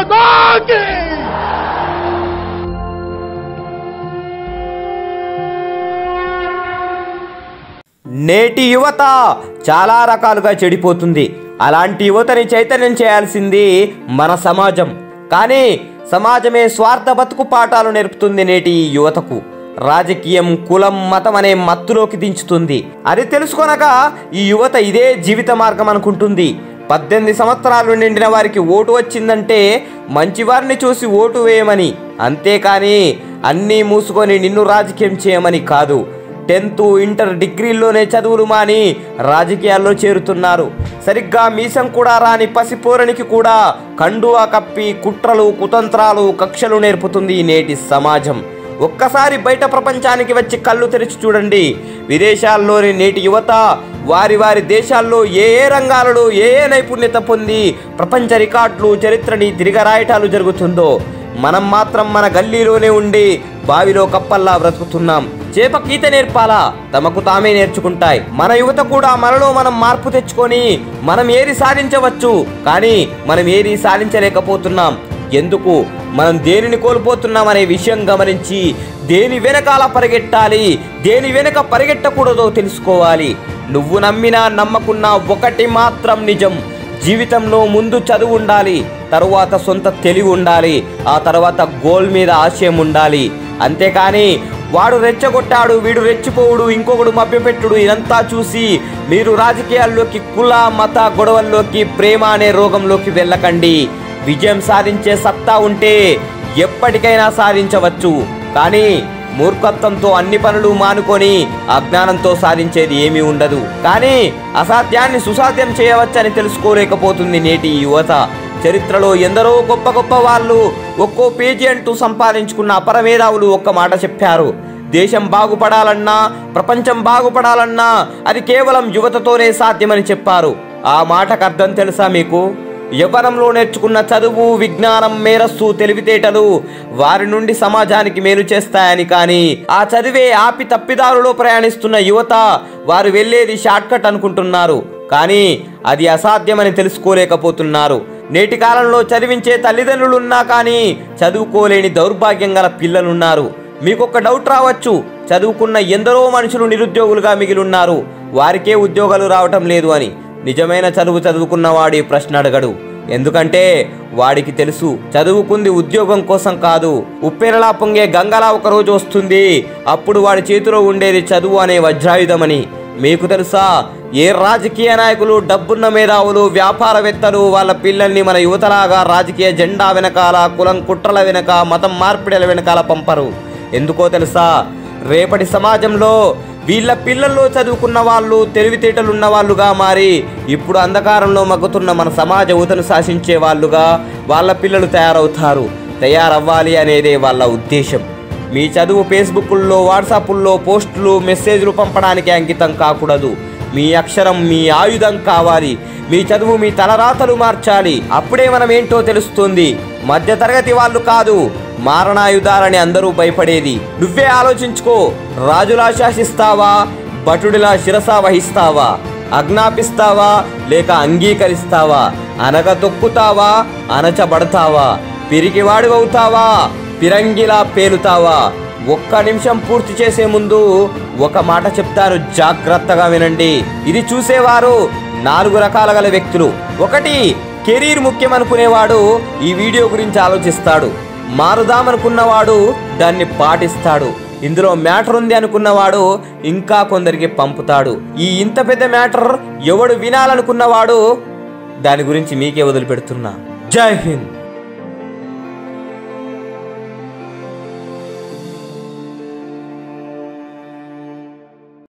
माता की నేటి యువత చాలా రకాలుగా చెడిపోతుంది అలాంటి యువతని చైతన్యం చేయాల్సింది మన సమాజం కానీ సమాజమే స్వార్థ బతుకు పాఠాలు నేర్పుతుంది నేటి ఈ యువతకు రాజకీయం కులం మతం అనే మత్తులోకి దించుతుంది అది తెలుసుకొనక ఈ యువత ఇదే జీవిత మార్గం అనుకుంటుంది పద్దెనిమిది సంవత్సరాలు నిండిన వారికి ఓటు వచ్చిందంటే మంచివారిని చూసి ఓటు వేయమని అంతేకాని అన్నీ మూసుకొని నిన్ను రాజకీయం చేయమని కాదు టెన్త్ ఇంటర్ డిగ్రీల్లోనే చదువులు మాని రాజకీయాల్లో చేరుతున్నారు సరిగ్గా మీసం కూడా రాని పసిపోరనికి కూడా కండువా కప్పి కుట్రలు కుతంత్రాలు కక్షలు నేర్పుతుంది ఈ నేటి సమాజం ఒక్కసారి బయట ప్రపంచానికి వచ్చి కళ్ళు తెరిచి చూడండి విదేశాల్లోని నేటి యువత వారి వారి దేశాల్లో ఏ ఏ రంగాలలో ఏ ఏ నైపుణ్యత పొంది ప్రపంచ రికార్డులు చరిత్రని తిరగరాయటాలు జరుగుతుందో మనం మాత్రం మన గల్లీలోనే ఉండి బావిలో కప్పల్లా బ్రతుకుతున్నాం చేప ఈత నేర్పాలా తమకు తామే నేర్చుకుంటాయి మన యువత కూడా మనలో మనం మార్పు తెచ్చుకొని మనం ఏది సాధించవచ్చు కానీ మనం ఏది సాధించలేకపోతున్నాం ఎందుకు మనం దేనిని కోల్పోతున్నాం అనే విషయం గమనించి దేని వెనకాల పరిగెట్టాలి దేని వెనక పరిగెట్టకూడదో తెలుసుకోవాలి నువ్వు నమ్మినా నమ్మకున్నా ఒకటి మాత్రం నిజం జీవితంలో ముందు చదువు ఉండాలి తరువాత సొంత తెలివి ఉండాలి ఆ తర్వాత గోల్ మీద ఆశయం ఉండాలి అంతేకాని వాడు రెచ్చగొట్టాడు వీడు రెచ్చిపోవుడు ఇంకొకడు మభ్యపెట్టుడు ఇదంతా చూసి మీరు రాజకీయాల్లోకి కుల మత గొడవల్లోకి ప్రేమ అనే రోగంలోకి వెళ్ళకండి విజయం సాధించే సత్తా ఉంటే ఎప్పటికైనా సాధించవచ్చు కానీ మూర్ఖత్వంతో అన్ని పనులు మానుకొని అజ్ఞానంతో సాధించేది ఏమీ ఉండదు కానీ అసాధ్యాన్ని సుసాధ్యం చేయవచ్చని తెలుసుకోలేకపోతుంది నేటి యువత చరిత్రలో ఎందరో గొప్ప గొప్ప వాళ్ళు ఒక్కో పేజీ అంటూ సంపాదించుకున్న అపరమేధావులు ఒక్క మాట చెప్పారు దేశం బాగుపడాలన్నా ప్రపంచం బాగుపడాలన్నా అది కేవలం యువతతోనే సాధ్యమని చెప్పారు ఆ మాటకు అర్థం తెలుసా మీకు యవ్వనంలో నేర్చుకున్న చదువు విజ్ఞానం మేరస్సు తెలివితేటలు వారి నుండి సమాజానికి మేలు చేస్తాయని కానీ ఆ చదివే ఆపి తప్పిదారులో ప్రయాణిస్తున్న యువత వారు వెళ్ళేది షార్ట్కట్ అనుకుంటున్నారు కానీ అది అసాధ్యమని తెలుసుకోలేకపోతున్నారు నేటి కాలంలో చదివించే తల్లిదండ్రులున్నా కానీ చదువుకోలేని దౌర్భాగ్యం గల పిల్లలున్నారు మీకు ఒక డౌట్ రావచ్చు చదువుకున్న ఎందరో మనుషులు నిరుద్యోగులుగా మిగిలిన్నారు వారికే ఉద్యోగాలు రావటం లేదు అని నిజమైన చదువు చదువుకున్నవాడు ఈ ప్రశ్న అడగడు ఎందుకంటే వాడికి తెలుసు చదువుకుంది ఉద్యోగం కోసం కాదు ఉప్పెరలా పొంగే గంగలా ఒకరోజు వస్తుంది అప్పుడు వాడి చేతిలో ఉండేది చదువు అనే వజ్రాయుధమని మీకు తెలుసా ఏ రాజకీయ నాయకులు డబ్బున్న మేధావులు వ్యాపారవేత్తలు వాళ్ళ పిల్లల్ని మన యువతలాగా రాజకీయ జెండా వెనకాల కులం కుట్రల వెనక మతం మార్పిడిల వెనకాల పంపరు ఎందుకో తెలుసా రేపటి సమాజంలో వీళ్ళ పిల్లల్లో చదువుకున్న వాళ్ళు తెలివితేటలున్న వాళ్ళుగా మారి ఇప్పుడు అంధకారంలో మగ్గుతున్న మన సమాజ యువతను శాసించే వాళ్ళుగా వాళ్ళ పిల్లలు తయారవుతారు తయారవ్వాలి అనేదే వాళ్ళ ఉద్దేశం మీ చదువు ఫేస్బుక్ల్లో వాట్సాపుల్లో పోస్టులు మెసేజ్లు పంపడానికి అంకితం కాకూడదు మీ అక్షరం మీ ఆయుధం కావాలి మీ చదువు మీ తలరాతలు మార్చాలి అప్పుడే మనం ఏంటో తెలుస్తుంది మధ్యతరగతి వాళ్ళు కాదు మారణాయుధాలని అందరూ భయపడేది నువ్వే ఆలోచించుకో రాజులా శాసిస్తావా భటుడిలా శిరస వహిస్తావా ఆజ్ఞాపిస్తావా లేక అంగీకరిస్తావా అనగ తొక్కుతావా అనచబడతావా పిరికివాడివవుతావా పిరంగిలా పేలుతావా ఒక్క నిమిషం పూర్తి చేసే ముందు ఒక మాట చెప్తాను జాగ్రత్తగా వినండి ఇది చూసేవారు నాలుగు రకాల గల వ్యక్తులు ఒకటి కెరీర్ ముఖ్యం అనుకునేవాడు ఈ వీడియో గురించి ఆలోచిస్తాడు మారుదామనుకున్నవాడు దాన్ని పాటిస్తాడు ఇందులో మ్యాటర్ ఉంది అనుకున్నవాడు ఇంకా కొందరికి పంపుతాడు ఈ ఇంత పెద్ద మ్యాటర్ ఎవడు వినాలనుకున్నవాడు దాని గురించి మీకే వదిలిపెడుతున్నా జై హింద్